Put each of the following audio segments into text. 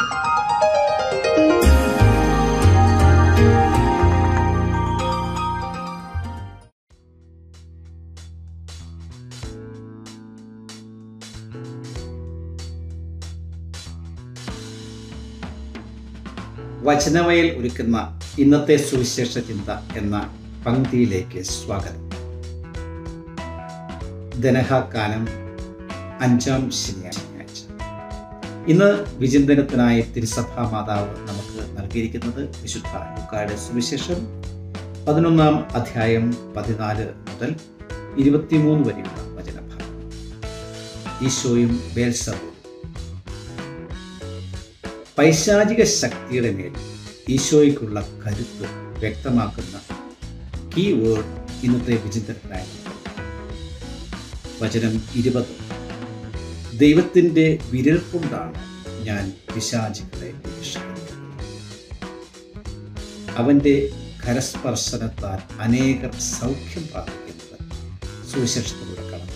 വചനവയൽ ഒരുക്കുന്ന ഇന്നത്തെ സുവിശേഷ ചിന്ത എന്ന പങ്ക്തിയിലേക്ക് സ്വാഗതം ദനഹാക്കാലം അഞ്ചാം ശനിയാഴ്ച ഇന്ന് വിചിന്തനത്തിനായി തിരുസഭാ മാതാവ് നമുക്ക് നൽകിയിരിക്കുന്നത് വിശുദ്ധ ലുക്കായുടെ സുവിശേഷം പതിനൊന്നാം അധ്യായം പതിനാല് മുതൽ ഇരുപത്തിമൂന്ന് വരെയുള്ള വചനഭാഗം ഈശോയും ബേൽസബും പൈശാചിക ശക്തിയുടെ മേൽ ഈശോയ്ക്കുള്ള കരുത്ത് വ്യക്തമാക്കുന്ന കീ വേർഡ് ഇന്നത്തെ വിചിന്തനത്തിനായി വചനം ഇരുപത് ദൈവത്തിൻ്റെ വിരൽ കൊണ്ടാണ് ഞാൻ പിശാചികളെ രക്ഷിക്കുന്നത് അവൻ്റെ കരസ്പർശനത്താൽ അനേകർ സൗഖ്യം പ്രാപിക്കുന്നത് സുവിശേഷത്തിലൂടെ കടന്നു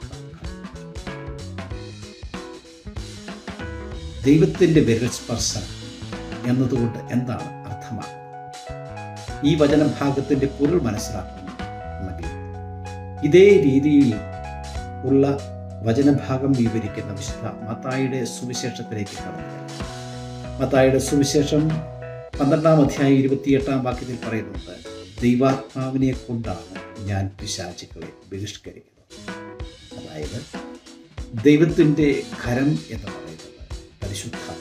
ദൈവത്തിൻ്റെ വിരൽ സ്പർശനം എന്നതുകൊണ്ട് എന്താണ് അർത്ഥമാക്കുന്നത് ഈ വചനഭാഗത്തിൻ്റെ പൊരുൾ മനസ്സിലാക്കണമെങ്കിൽ ഇതേ രീതിയിൽ ഉള്ള വചനഭാഗം വിവരിക്കുന്ന വിശുദ്ധ മത്തായിയുടെ സുവിശേഷത്തിലേക്ക് കടന്നു മത്തായിയുടെ സുവിശേഷം പന്ത്രണ്ടാം അധ്യായം ഇരുപത്തിയെട്ടാം വാക്യത്തിൽ പറയുന്നുണ്ട് ദൈവാത്മാവിനെ കൊണ്ടാണ് ഞാൻ പിശാചുക്കളെ ബഹിഷ്കരിക്കുന്നത് അതായത് ദൈവത്തിൻ്റെ കരം എന്ന് പറയുന്നത് പരിശുദ്ധാത്മ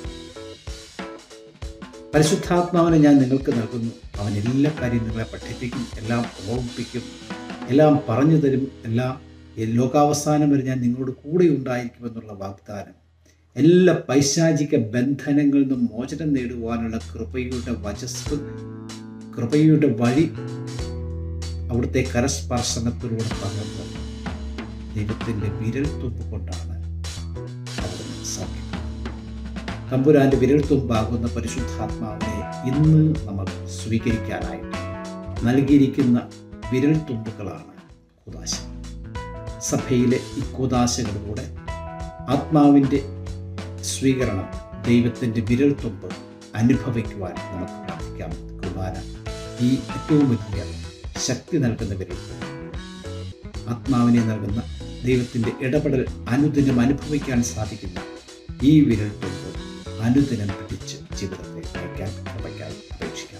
പരിശുദ്ധാത്മാവിനെ ഞാൻ നിങ്ങൾക്ക് നൽകുന്നു അവൻ എല്ലാ കാര്യം നിങ്ങളെ പഠിപ്പിക്കും എല്ലാം ഓർമ്മിപ്പിക്കും എല്ലാം പറഞ്ഞു തരും എല്ലാം ലോകാവസാനം വരെ ഞാൻ നിങ്ങളോട് കൂടെ ഉണ്ടായിരിക്കുമെന്നുള്ള വാഗ്ദാനം എല്ലാ പൈശാചിക ബന്ധനങ്ങളിൽ നിന്നും മോചനം നേടുവാനുള്ള കൃപയുടെ വചസ് കൃപയുടെ വഴി അവിടുത്തെ കരസ്പർശനത്തിലൂടെ പകർന്ന് ദൈവത്തിൻ്റെ വിരൽ തുമ്പ് കൊണ്ടാണ് അവിടുന്ന് സാധിക്കുന്നത് തമ്പുരാൻ്റെ വിരൽ തുമ്പാകുന്ന പരിശുദ്ധാത്മാവിനെ ഇന്ന് നമ്മൾ സ്വീകരിക്കാനായിട്ട് നൽകിയിരിക്കുന്ന വിരൽ തുമ്പുകളാണ് കുദാശ സഭയിലെ ഈ കുദാശകളിലൂടെ ആത്മാവിൻ്റെ സ്വീകരണം ദൈവത്തിൻ്റെ വിരൽ തുമ്പ് അനുഭവിക്കുവാൻ നമുക്ക് പ്രാർത്ഥിക്കാം കുർബാന ഈ ഏറ്റവും വലിയ ശക്തി നൽകുന്ന വിരൽ ആത്മാവിനെ നൽകുന്ന ദൈവത്തിൻ്റെ ഇടപെടൽ അനുദിനം അനുഭവിക്കാൻ സാധിക്കുന്ന ഈ വിരൽ തുമ്പ് അനുദിനം പിടിച്ച് ജീവിതത്തെ നയിക്കാൻ കൃപയ്ക്കായി അപേക്ഷിക്കാം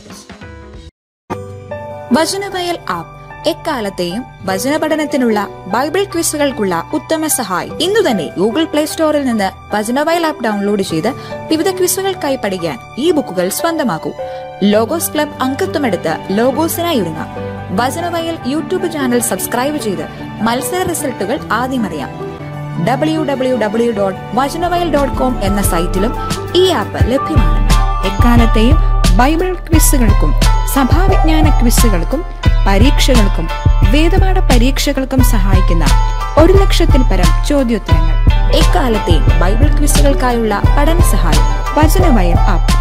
വചനവയൽ ആപ്പ് എക്കാലത്തെയും വചന പഠനത്തിനുള്ള ബൈബിൾ ക്വിസുകൾക്കുള്ള ഉത്തമ സഹായി ഇന്നു തന്നെ ഗൂഗിൾ പ്ലേ സ്റ്റോറിൽ നിന്ന് വചനവയൽ ആപ്പ് ഡൗൺലോഡ് ചെയ്ത് വിവിധ ക്വിസുകൾക്കായി പഠിക്കാൻ ഈ ബുക്കുകൾ സ്വന്തമാക്കൂ ലോഗോസ് ക്ലബ് അംഗത്വമെടുത്ത് ലോഗോസിനായി ഒരുങ്ങാം വചനവയൽ യൂട്യൂബ് ചാനൽ സബ്സ്ക്രൈബ് ചെയ്ത് മത്സര റിസൾട്ടുകൾ ആദ്യം അറിയാം W W W dot Vachanavayal dot com എന്ന സൈറ്റിലും ഈ ആപ്പ് ലഭ്യമാണ് എക്കാലത്തെയും ബൈബിൾ ക്വിസുകൾക്കും സഭാവിജ്ഞാന ക്വിസുകൾക്കും പരീക്ഷകൾക്കും വേദപാഠ പരീക്ഷകൾക്കും സഹായിക്കുന്ന ഒരു ലക്ഷത്തിൽ പരം ചോദ്യോത്തരങ്ങൾ എക്കാലത്തെയും ബൈബിൾ ക്വിസുകൾക്കായുള്ള പഠന സഹായം വചനവയൽ ആപ്പ്